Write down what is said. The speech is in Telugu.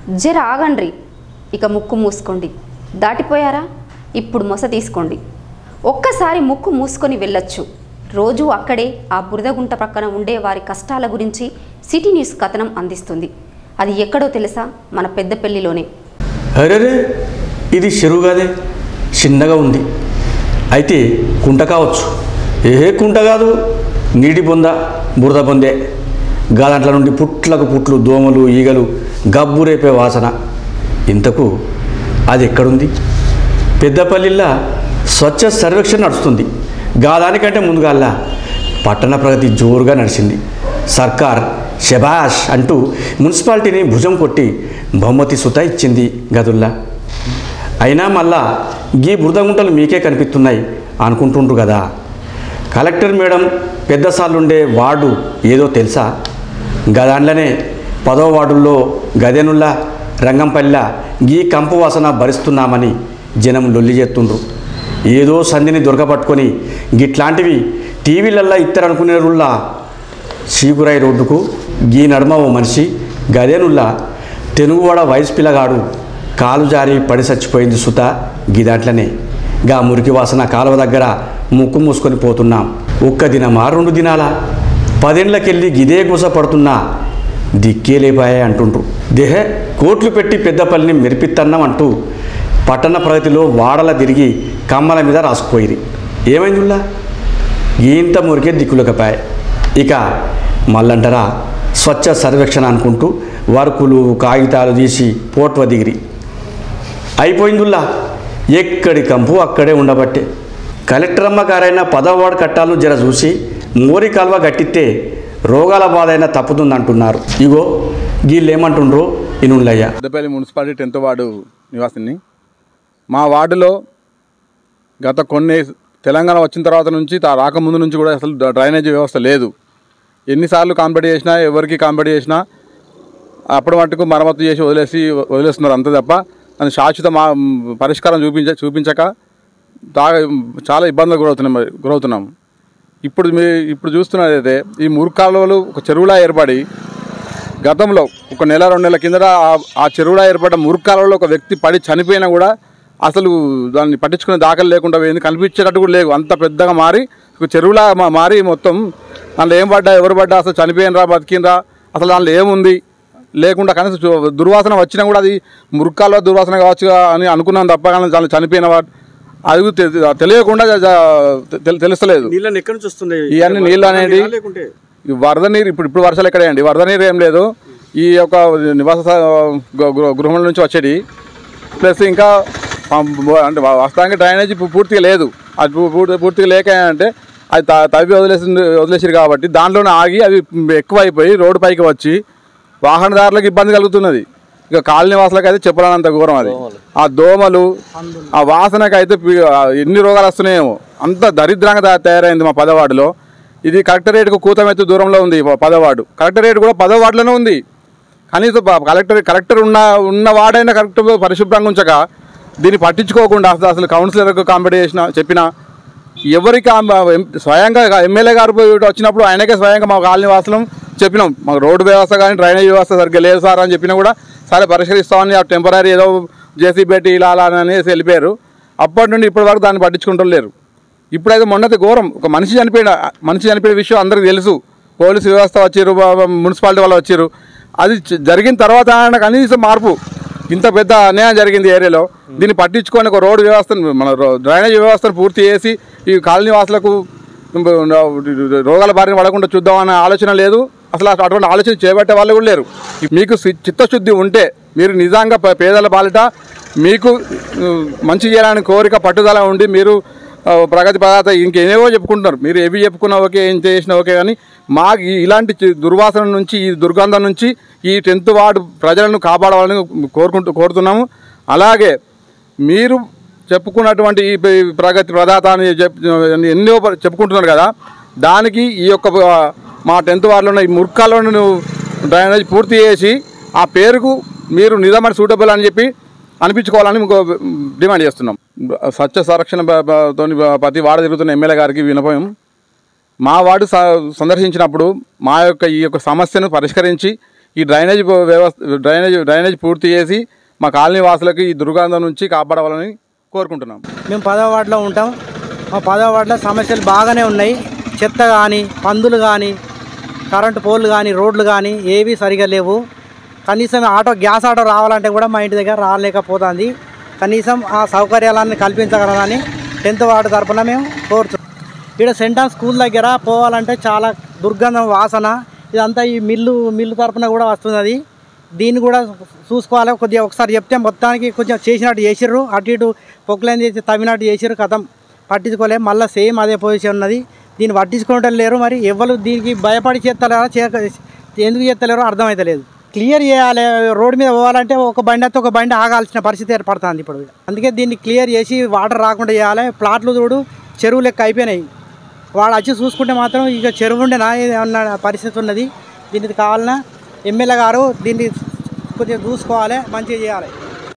జర ఆగండ్రి ఇక ముక్కు మూసుకోండి దాటిపోయారా ఇప్పుడు మొస తీసుకోండి ఒక్కసారి ముక్కు మూసుకొని వెళ్ళొచ్చు రోజు అక్కడే ఆ బురదగుంట పక్కన ఉండే వారి కష్టాల గురించి సిటీ న్యూస్ కథనం అందిస్తుంది అది ఎక్కడో తెలుసా మన పెద్దపల్లిలోనే అరేరే ఇది చెరువు కాదే చిన్నగా ఉంది అయితే కుంట కావచ్చు ఏ కుంట కాదు నీటి బొంద బురద బొందే గాదంట్ల నుండి పుట్లకు పుట్లు దోమలు ఈగలు గబ్బు రేపే వాసన ఇంతకు అది ఎక్కడుంది పెద్దపల్లిలా స్వచ్ఛ సర్వేక్షణ నడుస్తుంది గాదానికంటే ముందుగాల్లా పట్టణ ప్రగతి జోరుగా నడిచింది సర్కార్ శబాష్ అంటూ మున్సిపాలిటీని భుజం కొట్టి బహుమతి సుత ఇచ్చింది గదుల్లా అయినా మళ్ళా గీ బురదగుంటలు మీకే కనిపిస్తున్నాయి అనుకుంటుండ్రు కదా కలెక్టర్ మేడం పెద్ద సార్లుండే వార్డు ఏదో తెలుసా గదాంట్లోనే పదో వార్డుల్లో గదెనుల్లా రంగంపల్లిలా గీ కంపు వాసన భరిస్తున్నామని జనం లొల్లి చేస్తుండ్రు ఏదో సంధిని దొరకపట్టుకొని గిట్లాంటివి టీవీలల్లా ఇత్తరనుకునేరుల్లా చీకురాయి రోడ్డుకు గీ నడుమ ఓ మనిషి గదేనుల్లా తెనుగువాడ వయసు పిల్లగాడు కాలు జారి పడి చచ్చిపోయింది సుత గిదాంట్లనే గా మురికి వాసన కాలువ దగ్గర ముక్కు మూసుకొని పోతున్నాం ఒక్క దినమా రెండు దినాలా పదేండ్లకెళ్ళి గిదే గుస పడుతున్నా దిక్కే లేపాయే అంటుండ్రు దేహే కోట్లు పెట్టి పెద్దపల్లిని మెరిపిత్తన్నాం అంటూ పట్టణ ప్రగతిలో వాడల తిరిగి కమ్మల మీద రాసుకుపోయిరి ఏమైందిలా ఇంత మురికే దిక్కులకపాయ ఇక మళ్ళంటారా స్వచ్ఛ సర్వేక్షణ అనుకుంటూ వర్కులు కాగితాలు తీసి పోట్వ దిగిరి అయిపోయిందిల్లా ఎక్కడి కంపు అక్కడే ఉండబట్టే కలెక్టర్ అమ్మ గారైనా పదవాడు కట్టాలను జర చూసి మోరి కాలువ గట్టిస్తే రోగాల బాధ అయినా తప్పుతుందంటున్నారు ఇగో వీళ్ళు ఏమంటుండ్రో ఇనుళ్ళయ్యా పెద్దపల్లి మున్సిపాలిటీ టెన్త్ వార్డు నివాసిని మా వార్డులో గత కొన్ని తెలంగాణ వచ్చిన తర్వాత నుంచి తా రాకముందు నుంచి కూడా అసలు డ్రైనేజీ వ్యవస్థ లేదు ఎన్నిసార్లు కాంపిటీ చేసినా ఎవరికి కాంపిటీ చేసినా అప్పటి మట్టుకు మరమ్మతు చేసి వదిలేసి వదిలేస్తున్నారు అంతే తప్ప దాని శాశ్వత మా పరిష్కారం చూపించ చూపించక బాగా చాలా ఇబ్బందులు గురవుతున్నాం గురవుతున్నాం ఇప్పుడు మీ ఇప్పుడు చూస్తున్నదైతే ఈ మురుకాలువలు ఒక చెరువులా ఏర్పడి గతంలో ఒక నెల రెండు నెలల కిందట ఆ- ఆ చెరువులా ఏర్పడ్డ మురుకాలలో ఒక వ్యక్తి పడి చనిపోయినా కూడా అసలు దాన్ని పట్టించుకునే దాఖలు లేకుండా పోయింది కనిపించేటట్టు కూడా లేవు అంత పెద్దగా మారి ఒక చెరువులా మా- మారి మొత్తం దాంట్లో ఏం పడ్డా ఎవరు పడ్డా అసలు చనిపోయినరా బతికినరా అసలు దాంట్లో ఏముంది లేకుండా కనీసం చు- దుర్వాసన వచ్చినా కూడా అది మురుకాల్లో దుర్వాసన కావచ్చు అని అనుకున్నాం తప్ప కానీ దాంట్లో చనిపోయిన వాడు అది తె- తెలియకుండా జ- జ- తె- తెలుస్తలేదు నీళ్ళని ఎక్కడి నుంచి వస్తున్నాయి ఇవన్నీ నీళ్ళు అనేది లేకుంటే ఈ వరద నీరు ఇప్పుడు ఇప్పుడు వర్షాలు ఎక్కడే అండి వరద నీరు ఏం లేదు ఈ యొక్క నివాస స- గృ- గృ- గృహముల నుంచి వచ్చేది ప్లస్ ఇంకా పం- అంటే వా- వాస్తవానికి డ్రైనేజ్ పూ- పూర్తిగా లేదు అది పూ- పూర్తి- పూర్తిగా లేక అంటే అది త- తవ్వి వదిలేసి వదిలేసారు కాబట్టి దాంట్లోనే ఆగి అవి ఎక్కువైపోయి రోడ్డు పైకి వచ్చి వాహనదారులకు ఇబ్బంది కలుగుతున్నది ఇక కాలనీ వాసులకు అయితే చెప్పలేనంత ఘోరం అది ఆ దోమలు ఆ వాసనకి అయితే పి- ఆ ఎన్ని రోగాలు వస్తున్నాయేమో అంత దరిద్రంగా తయా- తయారైంది మా పదవాడులో ఇది కలెక్టరేట్కు కూతమెత్తు దూరంలో ఉంది ఈ పదవాడు కలెక్టరేట్ కూడా పదవాడులోనే ఉంది కనీసం ప- కలెక్టర్ కలెక్టర్ ఉన్న ఉన్న వాడైనా కరెక్ట్ పరిశుభ్రంగా ఉంచక దీన్ని పట్టించుకోకుండా అసలు అసలు కౌన్సిలర్కు కాంపిటీ చేసిన చెప్పిన ఎవరికి ఆ మ- ఎం- స్వయంగా ఎమ్మెల్యే గారు పోయి వచ్చినప్పుడు ఆయనకే స్వయంగా మా కాలనీ వాసులం చెప్పినాం మాకు రోడ్డు వ్యవస్థ కానీ డ్రైనేజ్ వ్యవస్థ సరిగ్గా లేదు సార్ అని చెప్పినా కూడా సరే పరిష్కరిస్తామని ఆ టెంపరీ ఏదో జేసీ పెట్టి ఇలా అలా అని అనేసి వెళ్ళిపోయారు అప్పటి నుండి ఇప్పటి వరకు దాన్ని పట్టించుకుంటూ లేరు ఇప్పుడైతే మొన్నటి ఘోరం ఒక మనిషి చనిపోయిన మనిషి చనిపోయిన విషయం అందరికీ తెలుసు పోలీసు వ్యవస్థ వచ్చారు మున్సిపాలిటీ వాళ్ళు వచ్చారు అది చ- జరిగిన తర్వాత ఆయన కనీసం మార్పు ఇంత పెద్ద అన్యాయం జరిగింది ఏరియాలో దీన్ని పట్టించుకొని ఒక రోడ్డు వ్యవస్థను మన రో- డ్రైనేజ్ వ్యవస్థను పూర్తి చేసి ఈ కాలనీ వాసులకు రోగాల బారిన పడకుండా చూద్దామన్న ఆలోచన లేదు అసలు అటువంటి ఆలోచన చేపట్టే వాళ్ళు కూడా లేరు మీకు సి- చిత్తశుద్ధి ఉంటే మీరు నిజంగా ప- పేదల బాలిట మీకు ఉమ్, మంచి చేయాలని కోరిక పట్టుదల ఉండి మీరు ఆ, ప్రగతి పదార్థ ఇంకేనేవో చెప్పుకుంటున్నారు మీరు ఏవి చెప్పుకున్నా ఓకే ఏం చేసినా ఓకే కానీ మాకు ఈ- ఇలాంటి చి- దుర్వాసన నుంచి ఈ దుర్గంధం నుంచి ఈ టెన్త్ వార్డు ప్రజలను కాపాడాలని కోరుకుంటూ కోరుతున్నాము అలాగే మీరు చెప్పుకున్నటువంటి ఈ ప- ప్రగతి ప్రదాత అని చెప్ ఎన్నో ప- చెప్పుకుంటున్నారు కదా దానికి ఈ యొక్క ఆ, మా టెన్త్ వార్డులో ఉన్న ఈ ముర్కాలను డ్రైనేజ్ పూర్తి చేసి ఆ పేరుకు మీరు నిజమైన సూటబుల్ అని చెప్పి అనిపించుకోవాలని ఇంకో డిమాండ్ చేస్తున్నాం స్వచ్ఛ సంరక్షణ బ- బ- తోని బ- ప్రతి వాడ తిరుగుతున్న ఎమ్మెల్యే గారికి వినపం మా వార్డు స- సందర్శించినప్పుడు మా యొక్క ఈ యొక్క సమస్యను పరిష్కరించి ఈ డ్రైనేజ్ వ్యవస్థ డ్రైనేజ్ డ్రైనేజ్ పూర్తి చేసి మా కాలనీ వాసులకు ఈ దుర్గంధం నుంచి కాపాడవాలని కోరుకుంటున్నాం మేము పదవ వార్డులో ఉంటాం మా పదవ వార్డులో సమస్యలు బాగానే ఉన్నాయి చెత్త కానీ పందులు కానీ కరెంటు పోల్లు కానీ రోడ్లు కానీ ఏవి సరిగా లేవు కనీసం ఆటో గ్యాస్ ఆటో రావాలంటే కూడా మా ఇంటి దగ్గర రాలేకపోతుంది కనీసం ఆ సౌకర్యాలన్నీ కల్పించగలరని టెన్త్ వార్డు తరపున మేము కోరుతున్నాం ఇక్కడ సెంటాన్ స్కూల్ దగ్గర పోవాలంటే చాలా దుర్గంధం వాసన ఇదంతా ఈ మిల్లు మిల్లు తరపున కూడా వస్తున్నది దీన్ని కూడా చూసుకోవాలి కొద్దిగా ఒకసారి చెప్తే మొత్తానికి కొంచెం చేసినట్టు చేసిర్రు అటు ఇటు పొక్కులైన చేసి తవ్వినట్టు చేసిర్రు కథం పట్టించుకోలే మళ్ళీ సేమ్ అదే పొజిషన్ ఉన్నది దీన్ని పట్టించుకోవటం లేరు మరి ఎవరు దీనికి భయపడి చేస్తలేరా చేయక ఎందుకు చేస్తలేరో అర్థమవుతలేదు క్లియర్ చేయాలి రోడ్డు మీద పోవాలంటే ఒక బండి అయితే ఒక బండి ఆగాల్సిన పరిస్థితి ఏర్పడుతుంది ఇప్పుడు అందుకే దీన్ని క్లియర్ చేసి వాటర్ రాకుండా చేయాలి ప్లాట్లు చూడు చెరువు లెక్క అయిపోయినాయి వాడు వచ్చి చూసుకుంటే మాత్రం ఇక చెరువు ఉండేనా అన్న పరిస్థితి ఉన్నది దీనికి కావాలన్నా ఎమ్మెల్యే గారు దీన్ని కొద్దిగా చూసుకోవాలి మంచిగా చేయాలి